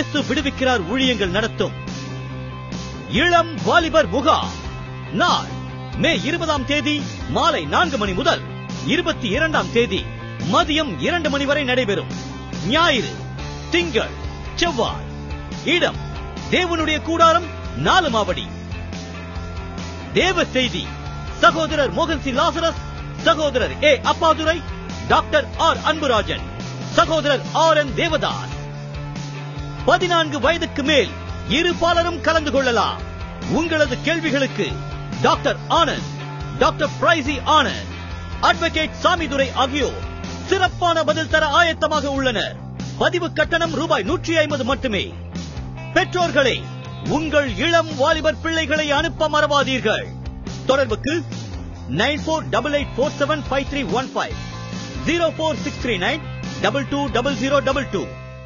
இயேசு விடுவிக்கிறார் ஊழியங்கள் நடத்தும் இளம் வாலிபர் முகாம் நாள் மே இருபதாம் தேதி மாலை நான்கு மணி முதல் இருபத்தி இரண்டாம் தேதி மதியம் இரண்டு மணி வரை நடைபெறும் ஞாயிறு திங்கள் செவ்வாய் இடம் தேவனுடைய கூடாரம் நாலு மாவடி தேவ செய்தி சகோதரர் மோகன் சி லாசரஸ் சகோதரர் A Appadurai doctor R Anburajan சகோதரர் ஆர் என் தேவதாஸ் பதினான்கு வயதுக்கு மேல் இரு பாலரும் கலந்து கொள்ளலாம் உங்களது கேள்விகளுக்கு doctor Anand doctor Praisy Anand advocate Samidurai ஆகியோர் சிறப்பான பதில் தர ஆயத்தமாக உள்ளனர் பதிவு கட்டணம் ரூபாய் நூற்றி ஐம்பது மட்டுமே பெற்றோர்களே உங்கள் இளம் வாலிபர் பிள்ளைகளை அனுப்ப மறவாதீர்கள் தொடர்புக்கு nine four double eight four seven five three one five zero four six three nine double two double zero double two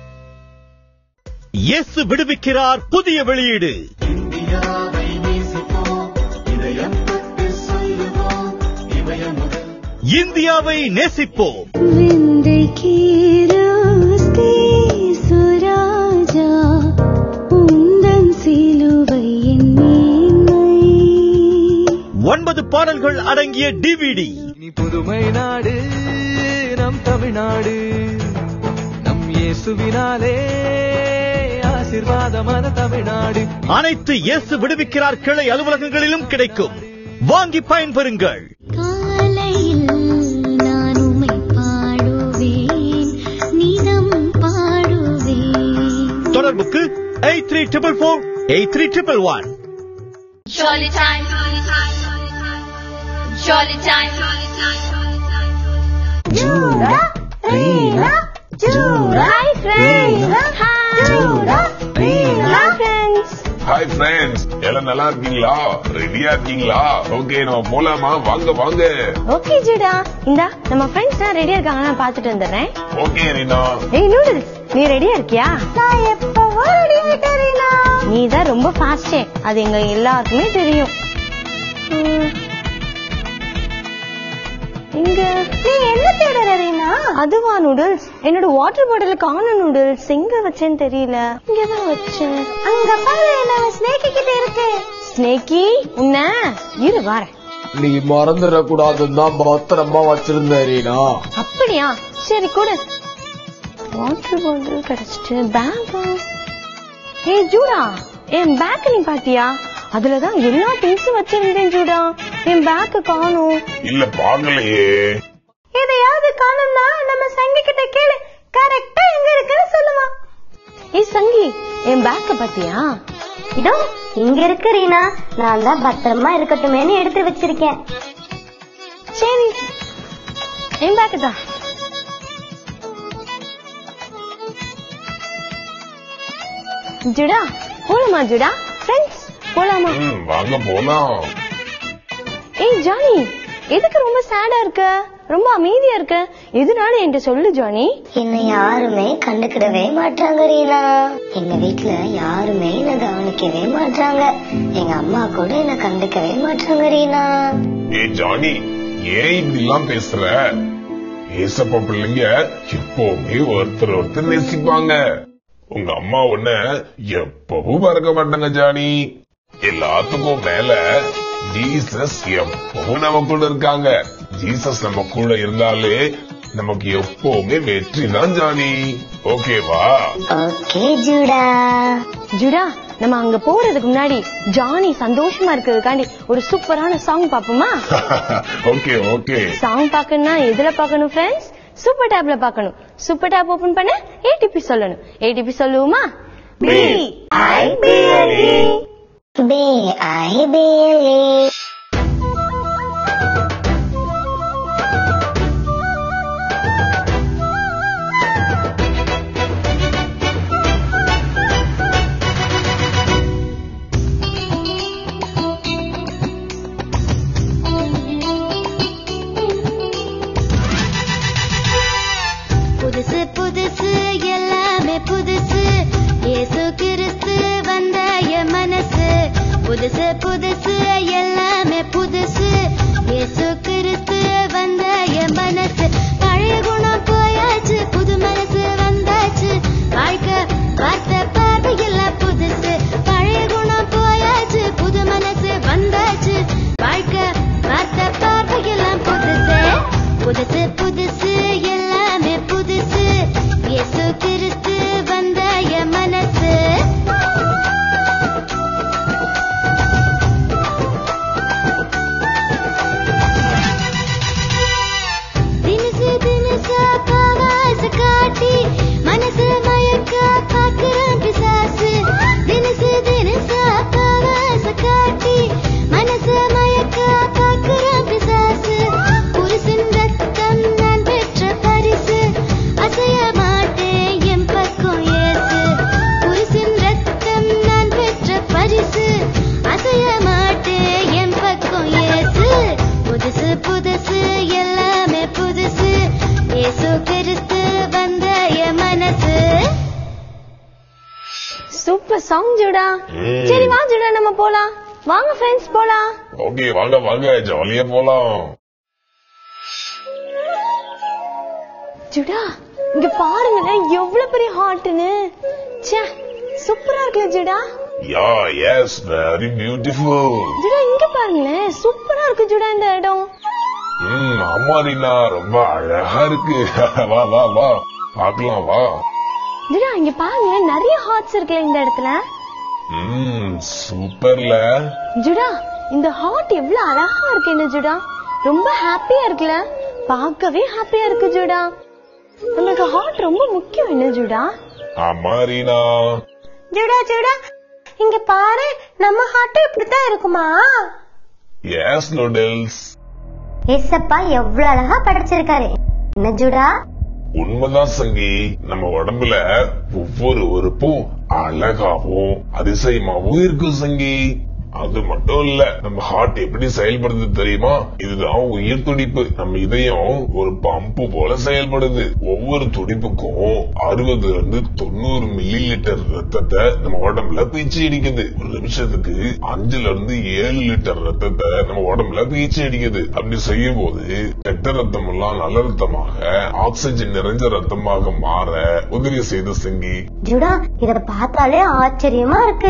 இயேசு விடுவிக்கிறார் புதிய வெளியீடு இந்தியாவை நேசிப்போம் இதயம் தொட்டு சொல்லுவோம் இமயம் முதல் இந்தியாவை நேசிப்போம் விந்தைக்கு ராஸ்தே சுராஜா உந்தன் சிலுவை என் மேன்மை ஒன்பது பாடல்கள் அடங்கிய டிவிடி இனி புதுமை நாடு நம் தமிழ்நாடு நம் இயேசுவினாலே ஆசிர்வாதமான தமிழ்நாடு அனைத்து இயேசு விடுவிக்கிறார் கிளை அலுவலகங்களிலும் கிடைக்கும் வாங்கி பயன்பெறுங்கள் காலையில் நான் உம்மை பாடுவேன் நிதம் பாடுவேன் தொடர்புக்கு eight three triple four eight three triple one Jolly time. Jolly time. Juda Reela Juda hi friends Juda Reela friends hi friends எல்லாம் நல்லா இருக்கீங்களா ரெடியா இருக்கீங்களா ஓகே நம்ம போலாமா வாங்க வாங்க ஓகே ஜூடா இந்தா நம்ம ஃப்ரெண்ட்ஸ் எல்லாம் ரெடியா இருக்காங்க நான் பாத்துட்டு வந்துடுறேன் ஓகே ரீனா ஏய் நூடுல்ஸ் நீ ரெடியா இருக்கியா நான் எப்பவோ ரெடி ஆயிட்டேனா நீ தான் ரொம்ப ஃபாஸ்டே அது எங்க எல்லாருக்குமே தெரியும் ம். இங்க நீ என்ன தேடுற ரீனா அதுவா நூடுல்ஸ் என்னோட வாட்டர் பாட்டில் காணும் நூடுல்ஸ் எங்க வச்சேன்னு தெரியல இங்கதான் வச்சேன் அங்க பாரு நம்ம ஸ்னேக்கி கிட்ட இருக்கு ஸ்னேக்கி உன்ன இரு வரேன் நீ மறந்துடக்கூடாதுன்னு தான் பத்திரமா வச்சிருந்தேன் ரீனா அப்படியா சரி கொடு வாட்டர் பாட்டில் கிடைச்சிட்டு பேக் ஏய் ஜூடா என் பேக் நீ பாத்தியா அதுலதான் எல்லா திங்ஸும் வச்சிருந்தேன் ஜூடா என் பேக் காணும் இல்ல பாக்கலையே எதையாவது காணும்னா நம்ம சங்கி கிட்ட கேளு கரெக்டா எங்க இருக்குன்னு சொல்லுவான் ஏய் சங்கி என் பேக்க பாத்தியா இதோ இங்க இருக்கு ரீனா நான் தான் பத்திரமா இருக்கட்டுமேனு எடுத்து வச்சிருக்கேன் சரி என் பேக்கு தான் ஜுடா போலாமா ஜுடா ஃப்ரெண்ட்ஸ் போலாமா ம், வாங்க போலாம் ஏய் ஜானி எதுக்கு ரொம்ப சேடா இருக்க ரொம்ப அமைதியா இருக்க எதுனால என்கிட்ட சொல்லு ஜானி என்னை யாருமே கண்டுக்கிடவே மாட்டாங்க ரீனா எங்க வீட்ல யாருமே என்ன கவனிக்கவே மாட்டாங்க எங்க அம்மா கூட என்ன கண்டுக்கவே மாட்டாங்க ரீனா ஏய் ஜானி ஏன் இப்படிலாம் பேசுற ஏசப்பா பிள்ளைங்க எப்பவுமே ஒருத்தர் ஒருத்தர் நேசிப்பாங்க உங்க அம்மா உன்ன எப்பவும் மறக்க மாட்டாங்க ஜானி எல்லாத்துக்கும் மேல ஜீசஸ் எப்பவும் நம்ம கூட இருக்காங்க ஜீசஸ் நம்ம கூட இருந்தாலே நமக்கு எப்பவுமே வெற்றி தான் ஜானி ஓகேவா ஓகே ஜூடா ஜுடா நம்ம அங்க போறதுக்கு முன்னாடி ஜானி சந்தோஷமா இருக்கிறதுக்காண்டி ஒரு சூப்பரான சாங் பாப்போமா ஓகே ஓகே சாங் பார்க்கணும்னா எதுல பார்க்கணும் ஃப்ரெண்ட்ஸ் சூப்பர் டேப்ல பார்க்கணும் சூப்பர் டேப் ஓபன் பண்ண ஏடிபி சொல்லணும் ஏடிபி சொல்லுவோமா P I P L E பே ஐ பே புதுசு புதுசு எல்லாமே புதுசு இயேசு கிறிஸ்து வந்த என் மனசு புதுசு புதுசு எல்லாமே புதுசு இயேசு கிறிஸ்து வந்த என் மனசு பழைய குணம் போயாச்சு புது மனசு வந்தாச்சு வாழ்க்கை வார்த்தை சூப்பர் சாங் ஜூடா ம். சரி வா ஜூடா நம்ம போலாம் வாங்க ஃப்ரெண்ட்ஸ் போலாம் ஓகே வாங்க வாங்க ஜாலியா போலாம் ஜுடா இங்க பாருங்களேன் எவ்வளவு பெரிய ஹார்ட்னு ச்சே சூப்பரா இருக்குல்ல Juda yeah yes very beautiful Juda இங்க பாருங்களேன் சூப்பரா இருக்கு ஜுடா இந்த இடம் ம் ஆமா ரீனா ரொம்ப அழகா இருக்கு வா வா வா பார்க்கலாம் வா ஜுடா இங்க பாருங்களேன் நிறைய ஹார்ட்ஸ் இருக்குல்ல இந்த இடத்துல ம் சூப்பர்ல ஜுடா இந்த ஹார்ட் எவ்வளவு அழகா இருக்கு என்ன ஜுடா ரொம்ப ஹாப்பியா இருக்குல்ல பார்க்கவே ஹாப்பியா இருக்கு ஜுடா நம்மளுக்கு ஹார்ட் ரொம்ப முக்கியம் என்ன ஜுடா ஆமா ரீனா ஜுடா ஜுடா இங்க பாரு நம்ம ஹார்ட் இப்படித்தான் இருக்குமா எஸ் நூடுல்ஸ் ஏசப்பா எவ்வளவு அழகா படைச்சிருக்காரு என்ன ஜுடா உண்மைதான் சங்கி நம்ம உடம்புல ஒவ்வொரு உறுப்பும் அழகாவும் அதிசயமாவும் இருக்கும் சங்கி அது மட்டும் இல்ல நம்ம ஹார்ட் எப்படி செயல்படுது தெரியுமா இதுதான் உயிர் துடிப்பு நம்ம இதயம் ஒரு பம்பு போல செயல்படுது ஒவ்வொரு துடிப்புக்கும் அறுபதுல இருந்து தொண்ணூறு மில்லி லிட்டர் ரத்தத்தை நம்ம உடம்புல பீச்சி அடிக்குது ஒரு நிமிஷத்துக்கு அஞ்சுல இருந்து ஏழு லிட்டர் ரத்தத்தை நம்ம உடம்புல பீச்சி அடிக்குது அப்படி செய்யும் போது கெட்ட ரத்தம் எல்லாம் நல்ல ரத்தமாக ஆக்சிஜன் நிறைஞ்ச ரத்தமாக மாற உதவி செய்த சிங்கி ஜுடா இத பார்த்தாலே ஆச்சரியமா இருக்கு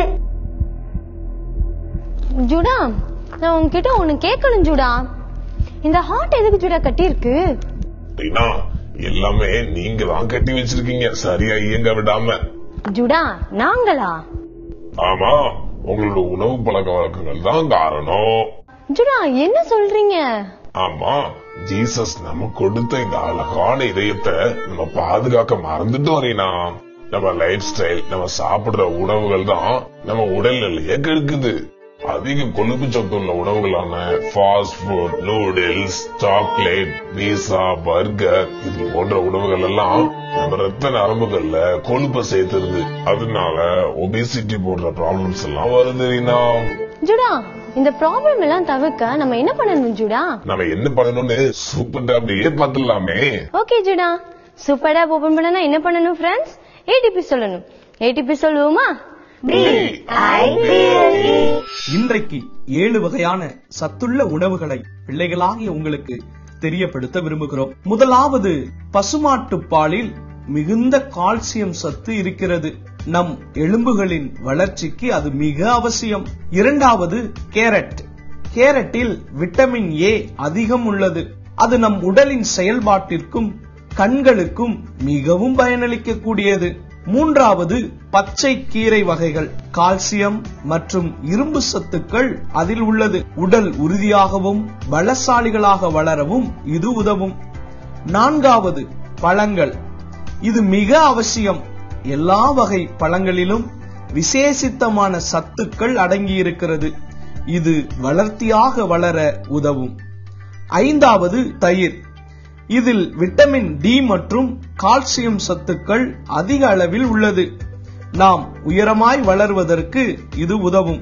ஜுடா நான் உன்கிட்ட ஒண்ணு கேட்கணும் ஜுடா இந்த ஹார்ட் எதுக்கு ஜுடா கட்டியிருக்கு அப்படின்னா எல்லாமே நீங்க தான் கட்டி வச்சிருக்கீங்க சரியா இயங்க விடாம ஜுடா நாங்களா ஆமா உங்களோட உணவு பழக்க வழக்கங்கள் தான் காரணம் ஜுடா என்ன சொல்றீங்க ஆமா ஜீசஸ் நம்ம கொடுத்த இந்த அழகான இதயத்தை நம்ம பாதுகாக்க மறந்துட்டு வரீனா நம்ம லைஃப் ஸ்டைல் நம்ம சாப்பிடுற உணவுகள் தான் நம்ம உடல்நிலையை கெடுக்குது அதிக கொழுப்பு சத்து உள்ள உணவுகளான fast food noodles chocolate pizza burger இது போன்ற உணவுகள் எல்லாம் நம்ம ரத்த நரம்புகள்ல கொழுப்பை சேர்த்துருது அதனால ஒபிசிட்டி போன்ற ப்ராப்ளம்ஸ் எல்லாம் வருது ரீனா ஜுடா இந்த ப்ராப்ளம் எல்லாம் தவிர்க்க நம்ம என்ன பண்ணணும் ஜுடா நம்ம என்ன பண்ணணும்னு சூப்பர் அப்படியே பார்த்துடலாமே okay Juda super app open பண்ணனா என்ன பண்ணணும் ஃப்ரெண்ட்ஸ் ஏடிபி சொல்லணும் ஏடிபி சொல்லுவோமா இன்றைக்கு ஏழு வகையான சத்துள்ள உணவுகளை பிள்ளைகளாகிய உங்களுக்கு தெரியப்படுத்த விரும்புகிறோம் முதலாவது பசுமாட்டு பாலில் மிகுந்த கால்சியம் சத்து இருக்கிறது நம் எலும்புகளின் வளர்ச்சிக்கு அது மிக அவசியம் இரண்டாவது கேரட் கேரட்டில் விட்டமின் ஏ அதிகம் உள்ளது அது நம் உடலின் செயல்பாட்டிற்கும் கண்களுக்கும் மிகவும் பயனளிக்கக்கூடியது மூன்றாவது பச்சை கீரை வகைகள் கால்சியம் மற்றும் இரும்பு சத்துக்கள் அதில் உள்ளது உடல் உறுதியாகவும் பலசாலிகளாக வளரவும் இது உதவும் நான்காவது பழங்கள் இது மிக அவசியம் எல்லா வகை பழங்களிலும் விசேஷித்தமான சத்துக்கள் அடங்கியிருக்கிறது இது வளர்த்தியாக வளர உதவும் ஐந்தாவது தயிர் இதில் விட்டமின் டி மற்றும் கால்சியம் சத்துக்கள் அதிக அளவில் உள்ளது நாம் உயரமாய் வளர்வதற்கு இது உதவும்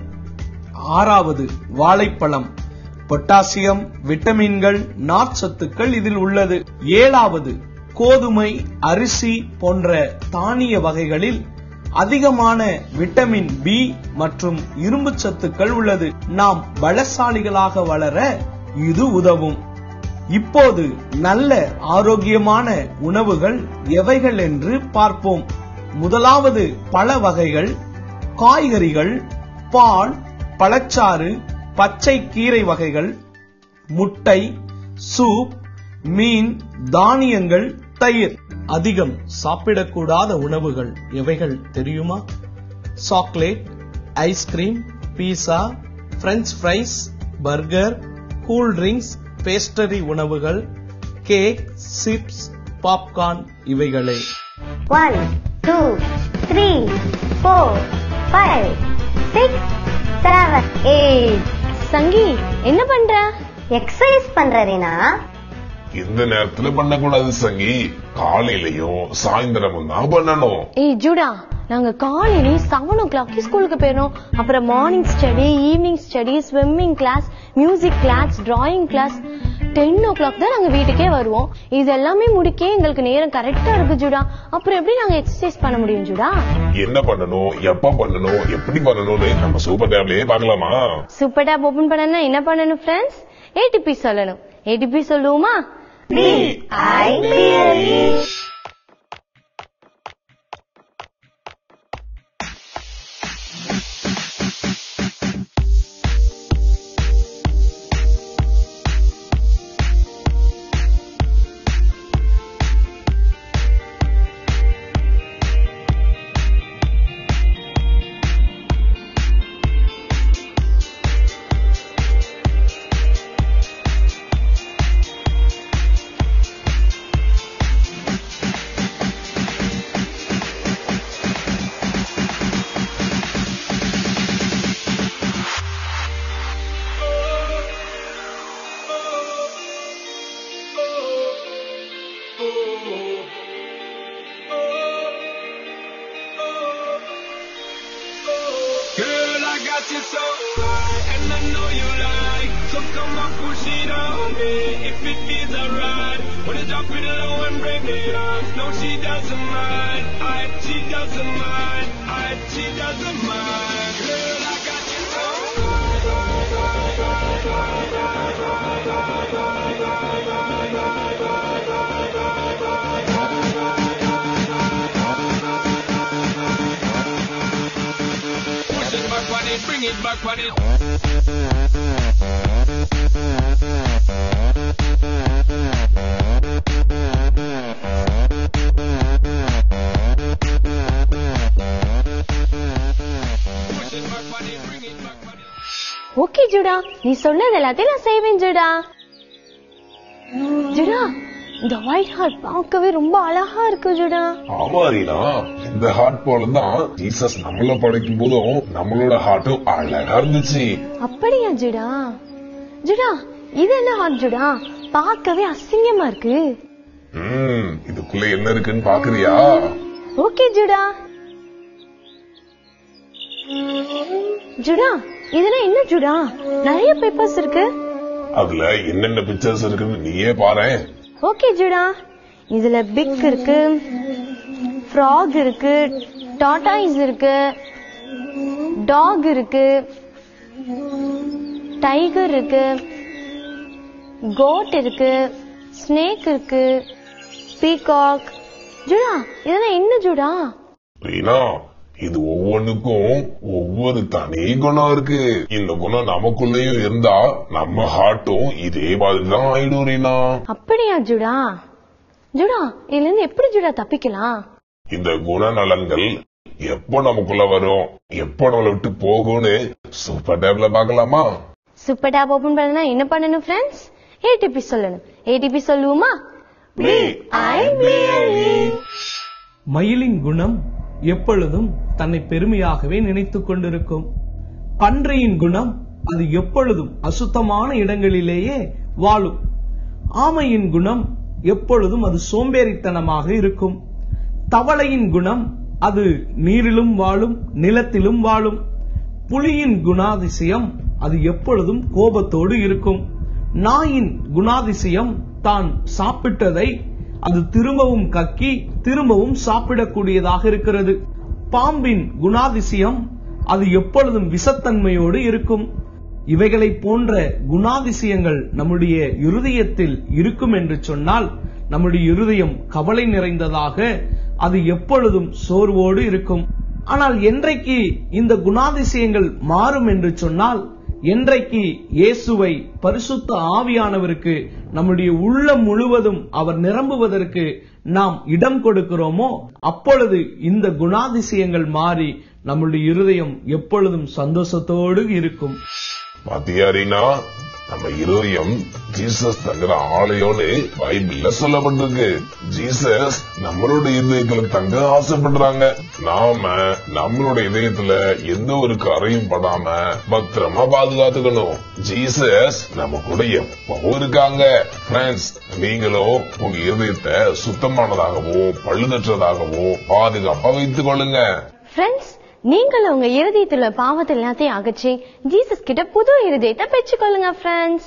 ஆறாவது வாழைப்பழம் பொட்டாசியம் விட்டமின்கள் நார்ச்சத்துக்கள் இதில் உள்ளது ஏழாவது கோதுமை அரிசி போன்ற தானிய வகைகளில் அதிகமான விட்டமின் பி மற்றும் இரும்பு சத்துக்கள் உள்ளது நாம் பலசாலிகளாக வளர இது உதவும் இப்போது நல்ல ஆரோக்கியமான உணவுகள் எவைகள் என்று பார்ப்போம் முதலாவது பழ வகைகள் காய்கறிகள் பால் பழச்சாறு பச்சை கீரை வகைகள் முட்டை சூப் மீன் தானியங்கள் தயிர் அதிகம் சாப்பிடக்கூடாத உணவுகள் எவைகள் தெரியுமா chocolate ice cream pizza french fries burger cool drinks pastry உணவுகள் கேக் சிப்ஸ் பாப்கார்ன் இவைகளே one two three four five six seven eight Sangi என்ன பண்ற எக்ஸசைஸ் பண்றேனா இந்த நேரத்துல பண்ணக்கூடாது சங்கி காலையிலயும் சாயந்தரமும் தான் பண்ணணும் ஏய் ஜூடா நாங்க காலையிலேயே செவன் ஓ கிளாக்கு ஸ்கூலுக்கு போயிடும் அப்புறம் morning study evening study swimming class music class drawing class ten o'clock தான் நாங்க வீட்டுக்கே வருவோம் இது எல்லாமே முடிக்க எங்களுக்கு நேரம் கரெக்டா இருக்கு ஜுடா அப்புறம் எப்படி நாங்க எக்ஸசைஸ் பண்ண முடியும் ஜுடா என்ன பண்ணணும் எப்ப பண்ணணும் எப்படி பண்ணணும்னு நம்ம சூப்பர் டேப்லயே பார்க்கலாமா சூப்பர் டேப் ஓபன் பண்ணனா என்ன பண்ணணும் ஃப்ரெண்ட்ஸ் ஏடிபி சொல்லணும் ஏடிபி சொல்லுவோமா Girl, I got you so high, and I know you like. So come on, push it on me, if it feels alright. Wanna drop it low and bring it up. No, she doesn't mind. I, she doesn't mind. I, she doesn't mind. Girl, I got you so Push it back on it, bring it back on it. Push it back on it, bring it back on it. Okay Juda நீ சொன்னது எல்லாத்தையும் நான் செய்வேன் ஜுடா ஜுடா இந்த white heart பார்க்கவே ரொம்ப அழகா இருக்கு ஜுடா ஆமா ரீனா இந்த ஹார்ட் போல தான் ஜீசஸ் நம்மள படைக்கும் போதும் நம்மளோட ஹார்ட்டும் அழகா இருந்துச்சு அப்படியா ஜுடா ஜுடா இது என்ன ஹார்ட் ஜுடா பார்க்கவே அசிங்கமா இருக்கு ம் இதுக்குள்ள என்ன இருக்குன்னு பாக்குறியா ஓகே ஜுடா ஜுடா இதெல்லாம் என்ன ஜுடா நிறைய பேப்பர்ஸ் இருக்கு அதுல என்னென்ன பிக்சர்ஸ் இருக்குன்னு நீயே பாரேன் ஓகே ஜுடா இதுல பிக் இருக்கு ஃப்ராக் இருக்கு டாட்டாய்ஸ் இருக்கு டாக் இருக்கு டைகர் இருக்கு கோட் இருக்கு ஸ்னேக் இருக்கு பீகாக் ஜுடா இதெல்லாம் என்ன ஜுடா ரீனா இது ஒவ்வொன்றுக்கும் ஒவ்வொரு தனி குணம் இருக்கு இந்த குணம் நமக்குள்ளேயும் இருந்தா நம்ம ஹார்ட்டும் இதே மாதிரி தான் ஆயிடும் ரீனா அப்படியா ஜுடா ஜுடா இதுல இருந்து எப்படி ஜுடா தப்பிக்கலாம் இந்த குணநலன்கள் எப்போ நமக்குள்ள வரும் எப்போ நம்மளை விட்டு போகும்னு சூப்பர் டேப்ல பார்க்கலாமா சூப்பர் டேப் ஓபன் பண்ணனா என்ன பண்ணணும் ஃப்ரெண்ட்ஸ் ஏடிபி சொல்லணும் ஏடிபி சொல்லுவோமா மயிலின் குணம் எப்பொழுதும் தன்னை பெருமையாகவே நினைத்துக் கொண்டிருக்கும் பன்றியின் குணம் அது எப்பொழுதும் அசுத்தமான இடங்களிலேயே வாழும் ஆமையின் குணம் எப்பொழுதும் அது சோம்பேறித்தனமாக இருக்கும் தவளையின் குணம் அது நீரிலும் வாழும் நிலத்திலும் வாழும் புலியின் குணாதிசயம் அது எப்பொழுதும் கோபத்தோடு இருக்கும் நாயின் குணாதிசயம் தான் சாப்பிட்டதை அது திரும்பவும் கக்கி திரும்பவும் சாப்பிடக்கூடியதாக இருக்கிறது பாம்பின் குணாதிசயம் அது எப்பொழுதும் விஷத்தன்மையோடு இருக்கும் இவைகளை போன்ற குணாதிசயங்கள் நம்முடைய இருதயத்தில் இருக்கும் என்று சொன்னால் நம்முடைய இருதயம் கவலை நிறைந்ததாக அது எப்பொழுதும் சோர்வோடு இருக்கும் ஆனால் என்றைக்கு இந்த குணாதிசயங்கள் மாறும் என்று சொன்னால் என்றைக்கு இயேசுவை பரிசுத்த ஆவியானவருக்கு நம்முடைய உள்ளம் முழுவதும் அவர் நிரம்புவதற்கு நாம் இடம் கொடுக்கிறோமோ அப்பொழுது இந்த குணாதிசயங்கள் மாறி நம்முடைய இருதயம் எப்பொழுதும் சந்தோஷத்தோடு இருக்கும் பாத்தியா ரீனா நம்ம இருதயம் ஜீசஸ் தங்குற ஆலயம்னு பைபிள்ல சொல்லப்பட்டிருக்கு ஜீசஸ் நம்மளோட இதயத்துல தங்க ஆசைப்படுறாங்க நாம நம்மளோட இதயத்துல எந்த ஒரு கரையும் படாம பத்திரமா பாதுகாத்துக்கணும் ஜீசஸ் நம்ம கூட எப்பவும் இருக்காங்க ஃப்ரெண்ட்ஸ் நீங்களும் உங்க இதயத்தை சுத்தமானதாகவும் பழுதற்றதாகவும் பாதுகாப்பா வைத்துக் கொள்ளுங்க ஃப்ரெண்ட்ஸ் நீங்கள் உங்க இருதயத்துல பாவத்தை எல்லாத்தையும் அகற்றி ஜீசஸ் கிட்ட புது இருதயத்தை பெற்றுக்கொள்ளுங்க ஃப்ரெண்ட்ஸ்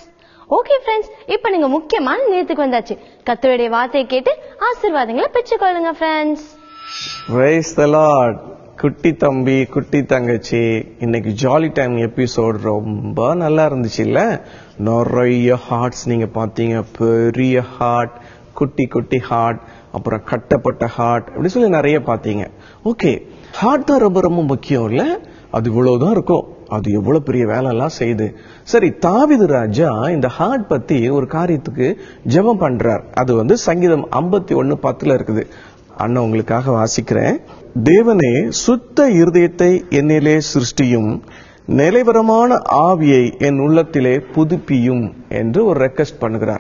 ஓகே ஃப்ரெண்ட்ஸ் இப்போ நீங்க முக்கியமான நேரத்துக்கு வந்தாச்சு கத்தருடைய வார்த்தையை கேட்டு ஆசீர்வாதங்களை பெற்றுக்கொள்ளுங்க ஃப்ரெண்ட்ஸ் Praise the Lord. குட்டி தம்பி குட்டி தங்கச்சி இன்னைக்கு ஜாலி டைம் எபிசோட் ரொம்ப நல்லா இருந்துச்சு இல்ல நிறைய ஹார்ட்ஸ் நீங்க பாத்தீங்க பெரிய ஹார்ட் குட்டி குட்டி ஹார்ட் அப்புறம் கட்டப்பட்ட ஹார்ட் அப்படி சொல்லி நிறைய பாத்தீங்க ஓகே ஹார்ட் தான் ரொம்ப ரொம்ப முக்கியம் இல்ல அது இவ்வளவுதான் இருக்கும் அது எவ்வளவு பெரிய வேலை எல்லாம் செய்யுது சரி தாவிது ராஜா இந்த ஹார்ட் பத்தி ஒரு காரியத்துக்கு ஜெபம் பண்றார் அது வந்து சங்கீதம் 51 ஒன்னு பத்துல இருக்குது அண்ணன் உங்களுக்காக வாசிக்கிறேன் தேவனே சுத்த இருதயத்தை என்னிலே சிருஷ்டியும் நிலைவரமான ஆவியை என் உள்ளத்திலே புதுப்பியும் என்று ஒரு ரெக்வஸ்ட் பண்ணுகிறார்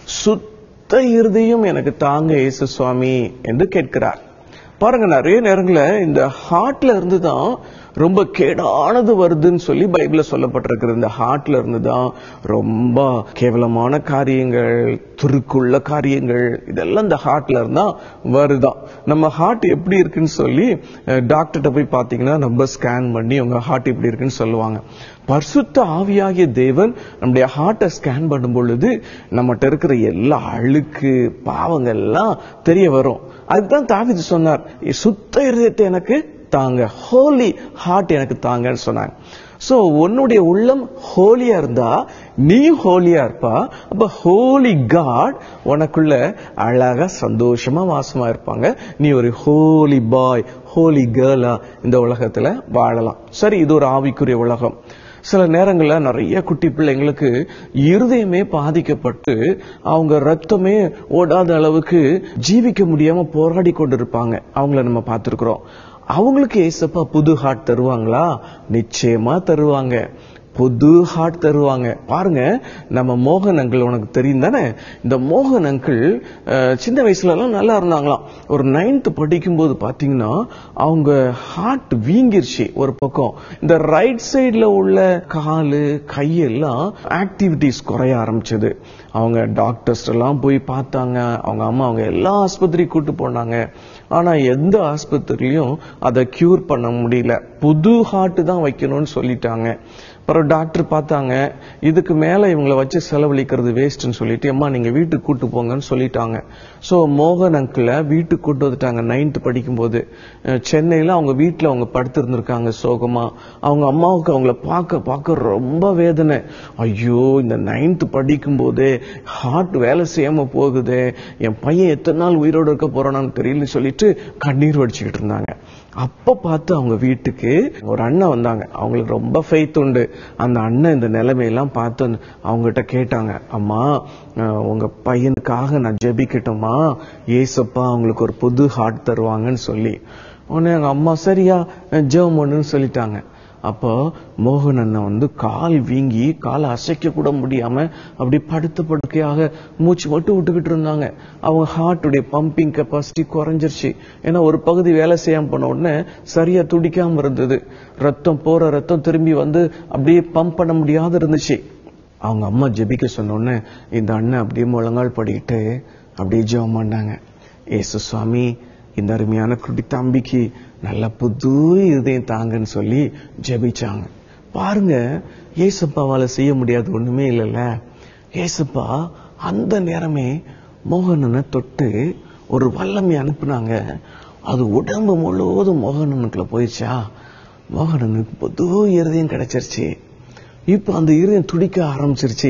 சுத்த இருதயம் எனக்கு தாங்க இயேசு சுவாமி என்று கேட்கிறார் பாருங்க நிறைய நேரங்கள்ல இந்த ஹார்ட்ல இருந்து தான் ரொம்ப கேடானது வருதுன்னு சொல்லி பைபிள்ல சொல்லப்பட்டிருக்கிறது இந்த ஹார்ட்ல இருந்து தான் ரொம்ப கேவலமான காரியங்கள் துருக்குள்ள காரியங்கள் இதெல்லாம் இந்த ஹார்ட்ல இருந்தா வருதான் நம்ம ஹார்ட் எப்படி இருக்குன்னு சொல்லி டாக்டர்கிட்ட போய் பாத்தீங்கன்னா நம்ம ஸ்கேன் பண்ணி உங்க ஹார்ட் இப்படி இருக்குன்னு சொல்லுவாங்க பரிசுத்த ஆவியாகிய தேவன் நம்முடைய ஹார்ட்டை ஸ்கேன் பண்ணும் பொழுது நம்மகிட்ட இருக்கிற எல்லா அழுக்கு பாவங்கள் எல்லாம் தெரிய வரும் அதுதான் தாவிது சொன்னார் சுத்த இருதயத்தை எனக்கு தாங்க ஹோலி ஹார்ட் எனக்கு தாங்கன்னு சொன்னாங்க சோ உன்னுடைய உள்ளம் ஹோலியா இருந்தா நீ ஹோலியா இருப்பா அப்ப ஹோலி காட் உனக்குள்ள அழகா சந்தோஷமா வாசமா இருப்பாங்க நீ ஒரு ஹோலி பாய் ஹோலி கேர்லா இந்த உலகத்துல வாழலாம் சரி இது ஒரு ஆவிக்குரிய உலகம் சில நேரங்கள்ல நிறைய குட்டி பிள்ளைங்களுக்கு இருதயமே பாதிக்கப்பட்டு அவங்க ரத்தமே ஓடாத அளவுக்கு ஜீவிக்க முடியாம போராடி கொண்டு இருப்பாங்க அவங்கள நம்ம பார்த்திருக்கிறோம் அவங்களுக்கு ஏசப்பா புது ஹார்ட் தருவாங்களா நிச்சயமா தருவாங்க புது ஹார்ட் தருவாங்க பாருங்க நம்ம மோகன் அங்கிள் உனக்கு தெரியும் தானே இந்த மோகன் அங்கிள் அஹ், சின்ன வயசுல எல்லாம் நல்லா இருந்தாங்களாம் ஒரு நைன்த் படிக்கும்போது பாத்தீங்கன்னா அவங்க ஹார்ட் வீங்கிருச்சு ஒரு பக்கம் இந்த ரைட் சைடுல உள்ள காலு கையெல்லாம் ஆக்டிவிட்டிஸ் குறைய ஆரம்பிச்சது அவங்க டாக்டர்ஸ் எல்லாம் போய் பார்த்தாங்க அவங்க அம்மா அவங்க எல்லா ஆஸ்பத்திரி கூட்டு போனாங்க ஆனா எந்த ஆஸ்பத்திரியும் அதை கியூர் பண்ண முடியல புது ஹார்ட் தான் வைக்கணும்னு சொல்லிட்டாங்க அப்புறம் டாக்டர் பார்த்தாங்க இதுக்கு மேல இவங்கள வச்சு செலவழிக்கிறது வேஸ்ட்னு சொல்லிட்டு அம்மா நீங்க வீட்டுக்கு கூட்டு போங்கன்னு சொல்லிட்டாங்க சோ மோகன் அங்கிள வீட்டுக்கு கூட்டு வந்துட்டாங்க நைன்த் படிக்கும்போது அஹ் சென்னையில அவங்க வீட்டுல அவங்க படுத்திருந்திருக்காங்க சோகமா அவங்க அம்மாவுக்கு அவங்கள பார்க்க பார்க்க ரொம்ப வேதனை ஐயோ இந்த நைன்த் படிக்கும் போதே ஹார்ட் வேலை செய்யாம போகுதே என் பையன் எத்தனை நாள் உயிரோடு இருக்க போறானான்னு தெரியல சொல்லிட்டு கண்ணீர் வடிச்சுக்கிட்டு இருந்தாங்க அப்ப பார்த்து அவங்க வீட்டுக்கு ஒரு அண்ணன் வந்தாங்க அவங்களுக்கு ரொம்ப ஃபெய்த் உண்டு அந்த அண்ணன் இந்த நிலைமையெல்லாம் பார்த்து அவங்ககிட்ட கேட்டாங்க அம்மா அஹ், உங்க பையனுக்காக நான் ஜெபிக்கட்டுமா ஏசப்பா அவங்களுக்கு ஒரு புது ஹார்ட் தருவாங்கன்னு சொல்லி உடனே எங்க அம்மா சரியா ஜெபம் பண்ணுன்னு சொல்லிட்டாங்க அப்போ மோகன் அண்ணன் வந்து கால் வீங்கி காலை அசைக்க கூட முடியாம அப்படி படுத்த படுக்கையாக மூச்சு மட்டும் விட்டுக்கிட்டு இருந்தாங்க அவங்க ஹார்ட்டுடைய பம்பிங் கெப்பாசிட்டி குறைஞ்சிருச்சு ஏன்னா ஒரு பகுதி வேலை செய்யாம போன உடனே சரியா துடிக்காம இருந்தது ரத்தம் போற ரத்தம் திரும்பி வந்து அப்படியே பம்ப் பண்ண முடியாத இருந்துச்சு அவங்க அம்மா ஜெபிக்க சொன்ன உடனே இந்த அண்ணன் அப்படியே முழங்கால் படிக்கிட்டு அப்படியே ஜெபம் பண்ணாங்க ஏசு சுவாமி இந்த அருமையான குட்டி தம்பிக்கு நல்ல புது இதயம் தாங்கன்னு சொல்லி ஜெபிச்சாங்க பாருங்க ஏசப்பாவால செய்ய முடியாது ஒண்ணுமே இல்லைல்ல ஏசப்பா அந்த நேரமே மோகனனை தொட்டு ஒரு வல்லமை அனுப்புனாங்க அது உடம்பு முழுவதும் மோகனனுக்குள்ள போயிடுச்சா மோகனனுக்கு புது இருதயம் கிடைச்சிருச்சு இப்ப அந்த இருதயம் துடிக்க ஆரம்பிச்சிருச்சு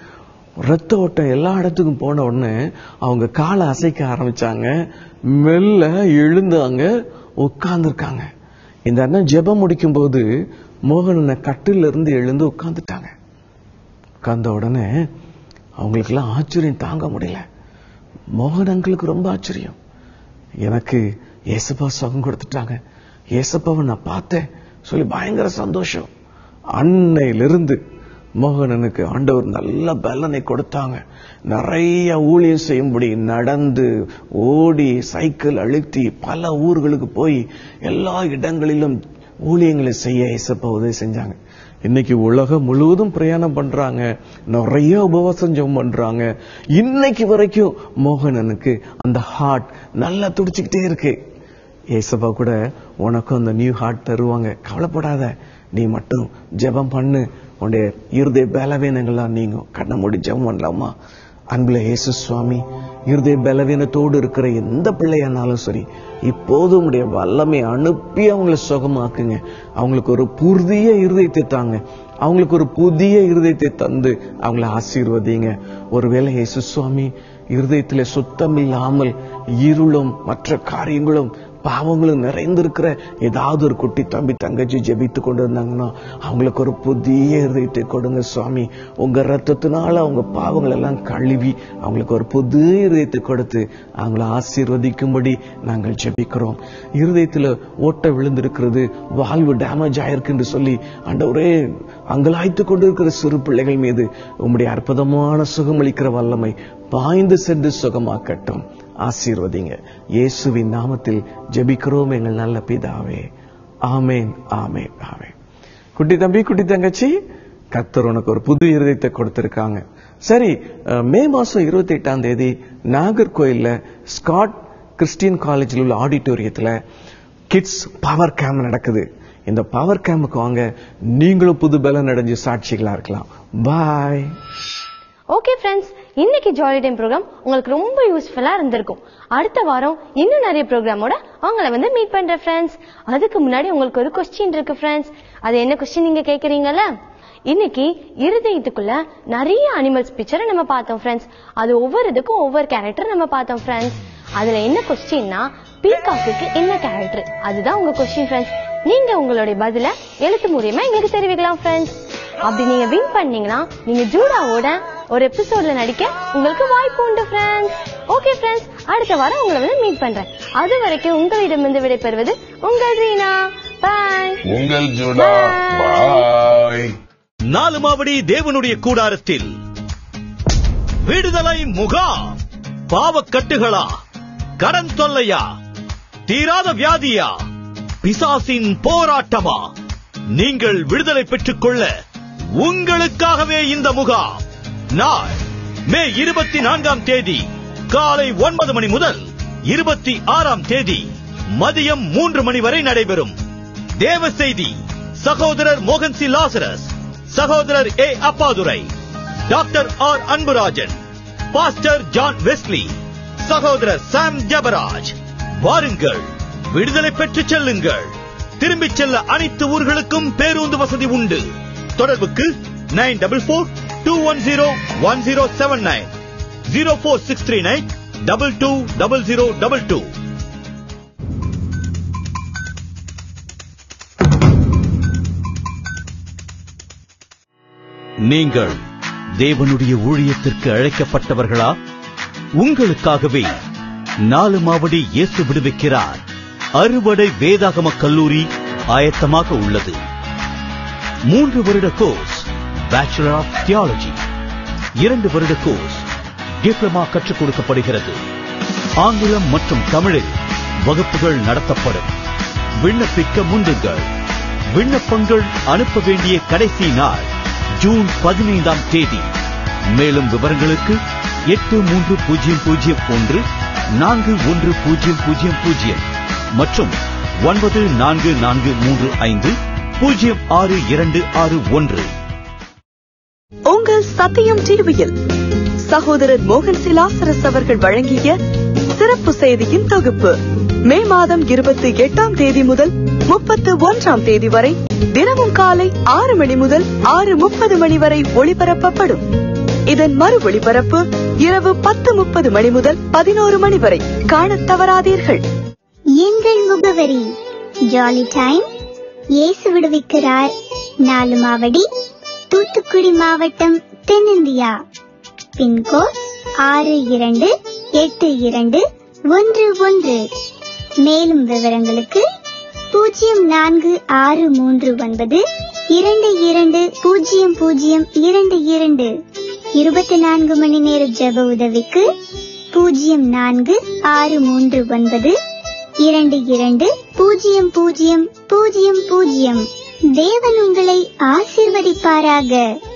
ரத்த ஓட்டம் எல்லா இடத்துக்கும் போன உடனே அவங்க காலை அசைக்க ஆரம்பிச்சாங்க மெல்ல எழுந்தாங்க உட்கார்ந்துருக்காங்க இந்த அண்ணன் ஜெபம் முடிக்கும் போது மோகனனை கட்டில இருந்து எழுந்து உட்கார்ந்துட்டாங்க உட்கார்ந்த உடனே அவங்களுக்கெல்லாம் ஆச்சரியம் தாங்க முடியல மோகன் அங்கிளுக்கு ரொம்ப ஆச்சரியம் எனக்கு ஏசப்பா சுகம் கொடுத்துட்டாங்க ஏசப்பாவை நான் பார்த்தேன் சொல்லி பயங்கர சந்தோஷம் அன்னையிலிருந்து மோகனனுக்கு ஆண்டவர் நல்ல பலனை கொடுத்தாங்க நிறைய ஊழியம் செய்யும்படி நடந்து ஓடி சைக்கிள் அழுத்தி பல ஊர்களுக்கு போய் எல்லா இடங்களிலும் ஊழியங்களை செய்ய ஏசப்பா உதவி செஞ்சாங்க இன்னைக்கு உலகம் முழுவதும் பிரயாணம் பண்றாங்க நிறைய உபவாசம் ஜெபம் பண்றாங்க இன்னைக்கு வரைக்கும் மோகனனுக்கு அந்த ஹார்ட் நல்லா துடிச்சுக்கிட்டே இருக்கு ஏசப்பா கூட உனக்கும் அந்த நியூ ஹார்ட் தருவாங்க கவலைப்படாத நீ மட்டும் ஜெபம் பண்ணு உன்னுடைய இருதய பலவீனங்கள்லாம் நீங்கும் கண்ணை மூடி ஜெபம் பண்ணலாமா அன்புல இயேசு சுவாமி இருதய பலவீனத்தோடு இருக்கிற எந்த பிள்ளையானாலும் சரி இப்போது உங்களுடைய வல்லமை அனுப்பி அவங்கள சுகமாக்குங்க அவங்களுக்கு ஒரு புதிய இருதயத்தை தாங்க அவங்களுக்கு ஒரு புதிய இருதயத்தை தந்து அவங்கள ஆசீர்வதிங்க ஒருவேளை இயேசு சுவாமி இருதயத்திலே சுத்தம் இல்லாமல் இருளும் மற்ற காரியங்களும் பாவங்களும் நிறைந்திருக்கிற ஏதாவது ஒரு குட்டி தம்பி தங்கச்சி ஜெபித்து கொண்டு இருந்தாங்கன்னா அவங்களுக்கு ஒரு புதிய இருதயத்தை கொடுங்க சுவாமி உங்க ரத்தத்தினால அவங்க பாவங்கள் எல்லாம் கழுவி அவங்களுக்கு ஒரு புது இருதயத்தை கொடுத்து அவங்கள ஆசீர்வதிக்கும்படி நாங்கள் ஜெபிக்கிறோம் இருதயத்துல ஓட்ட விழுந்திருக்கிறது வாழ்வு டேமேஜ் ஆயிருக்கு என்று சொல்லி ஆண்டவரே அங்கலாய்த்து கொண்டிருக்கிற சிறு பிள்ளைகள் மீது உம்முடைய அற்புதமான சுகமளிக்கிற வல்லமை பாய்ந்து சென்று சுகமாக்கட்டும் ஆசீர்வதிங்க இயேசுவின் நாமத்தில் ஜெபிக்கிறோம் எங்கள் நல்ல பிதாவே ஆமேன் ஆமேன் ஆமேன் குட்டி தம்பி குட்டி தங்கச்சி கர்த்தர் உனக்கு ஒரு புது இருதயத்தை கொடுத்திருக்காங்க சரி அஹ், மே மாசம் இருபத்தி எட்டாம் தேதி நாகர்கோயில்ல ஸ்காட் கிறிஸ்டியன் காலேஜில் உள்ள ஆடிட்டோரியத்துல கிட்ஸ் பவர் கேம்ப் நடக்குது இந்த பவர் கேம்புக்கு வாங்க நீங்களும் புது பலன் அடைஞ்சு சாட்சிகளா இருக்கலாம் பாய் ஓகே ஃப்ரெண்ட்ஸ் இன்னைக்கு ஜாலி டைம் ப்ரோக்ராம் உங்களுக்கு ரொம்ப யூஸ்ஃபுல்லா இருந்திருக்கும் அடுத்த வாரம் இன்னும் நிறைய ப்ரோக்ராமோட உங்களை வந்து மீட் பண்றேன் ஃப்ரெண்ட்ஸ் அதுக்கு முன்னாடி உங்களுக்கு ஒரு கொஸ்டின் இருக்கு ஃப்ரெண்ட்ஸ் அது என்ன கொஸ்டின் நீங்க கேக்குறீங்கல்ல இன்னைக்கு இருதயத்துக்குள்ள நிறைய அனிமல்ஸ் பிக்சரை நம்ம பார்த்தோம் ஃப்ரெண்ட்ஸ் அது ஒவ்வொரு இதுக்கும் ஒவ்வொரு கேரக்டர் நம்ம பார்த்தோம் ஃப்ரெண்ட்ஸ் அதுல என்ன கொஸ்டின்னா பீகாக்குக்கு என்ன கேரக்டர் அதுதான் உங்க கொஸ்டின் ஃப்ரெண்ட்ஸ் நீங்க உங்களுடைய பதில எழுத்து மூலியமா எங்களுக்கு தெரிவிக்கலாம் ஃப்ரெண்ட்ஸ் அப்படி நீங்க வின் பண்ணீங்கன்னா நீங்க ஜூடாவோட ஒரு எபிசோட்ல நடிக்க உங்களுக்கு வாய்ப்பு உண்டு ஃப்ரெண்ட்ஸ் ஓகே ஃப்ரெண்ட்ஸ் அடுத்த வாரம் உங்களை வந்து மீட் பண்றேன் அது வரைக்கும் உங்களிடமிருந்து விடைபெறுவது உங்கள் ரீனா பாய் உங்கள் ஜூடா பாய் நாலு மாவடி தேவனுடைய கூடாரத்தில் விடுதலை முகாம் பாவக்கட்டுகளா கடன் தொல்லையா தீராத வியாதியா பிசாசின் போராட்டமா நீங்கள் விடுதலை பெற்றுக் கொள்ள உங்களுக்காகவே இந்த முகாம் நாள் மே இருபத்தி நான்காம் தேதி காலை ஒன்பது மணி முதல் இருபத்தி ஆறாம் தேதி மதியம் மூன்று மணி வரை நடைபெறும் தேவ செய்தி சகோதரர் மோகன் சி லாசரஸ் சகோதரர் A Appadurai doctor R Anburajan pastor John Wesley சகோதரர் சாம் ஜபராஜ் வாருங்கள் விடுதலை பெற்றுச் செல்லுங்கள் திரும்பிச் செல்ல அனைத்து ஊர்களுக்கும் பேருந்து வசதி உண்டு தொடர்புக்கு nine double four two one zero one zero seven nine zero four six three nine double two double zero double two நீங்கள் தேவனுடைய ஊழியத்திற்கு அழைக்கப்பட்டவர்களா உங்களுக்காகவே நாலு மாவடி இயேசு விடுவிக்கிறார் அறுவடை வேதாகம கல்லூரி ஆயத்தமாக உள்ளது மூன்று வருட கோர்ஸ் பேச்சுலர் ஆஃப் தியாலஜி இரண்டு வருட கோர்ஸ் டிப்ளமா கற்றுக் கொடுக்கப்படுகிறது ஆங்கிலம் மற்றும் தமிழில் வகுப்புகள் நடத்தப்படும் விண்ணப்பிக்க முந்துங்கள் விண்ணப்பங்கள் அனுப்ப வேண்டிய கடைசி நாள் ஜூன் பதினைந்தாம் தேதி மேலும் விவரங்களுக்கு எட்டு மூன்று பூஜ்ஜியம் பூஜ்ஜியம் ஒன்று நான்கு ஒன்று பூஜ்ஜியம் பூஜ்ஜியம் பூஜ்ஜியம் மற்றும் ஒன்பது நான்கு நான்கு மூன்று ஐந்து பூஜ்ஜியம் ஆறு இரண்டு ஆறு ஒன்று உங்கள் சத்தியம் டிவியில் சகோதரர் மோகன் சிலாசரஸ் அவர்கள் வழங்கிய சிறப்பு செய்தியின் தொகுப்பு மே மாதம் இருபத்தி எட்டாம் தேதி முதல் முப்பத்து ஒன்றாம் தேதி வரை தினமும் காலை ஆறு மணி முதல் ஆறு முப்பது மணி வரை ஒளிபரப்பப்படும் இதன் மறு ஒளிபரப்பு இரவு பத்து முப்பது மணி முதல் பதினோரு மணி வரை காணத் தவறாதீர்கள் எங்கள் முகவரி ஜாலி டைம் இயேசு விடுவிக்கிறார் நாலு மாவடி தூத்துக்குடி மாவட்டம் தென்னிந்தியா பின்கோட் ஆறு இரண்டு எட்டு இரண்டு ஒன்று ஒன்று மேலும் விவரங்களுக்கு பூஜ்ஜியம் நான்கு ஆறு மூன்று ஒன்பது இரண்டு இரண்டு பூஜ்ஜியம் பூஜ்ஜியம் இரண்டு இரண்டு இருபத்தி நான்கு மணி நேர ஜெப உதவிக்கு பூஜ்ஜியம் நான்கு ஆறு மூன்று ஒன்பது இரண்டு இரண்டு பூஜ்ஜியம் பூஜ்ஜியம் பூஜ்ஜியம் பூஜ்ஜியம் தேவன் உங்களை ஆசீர்வதிப்பாராக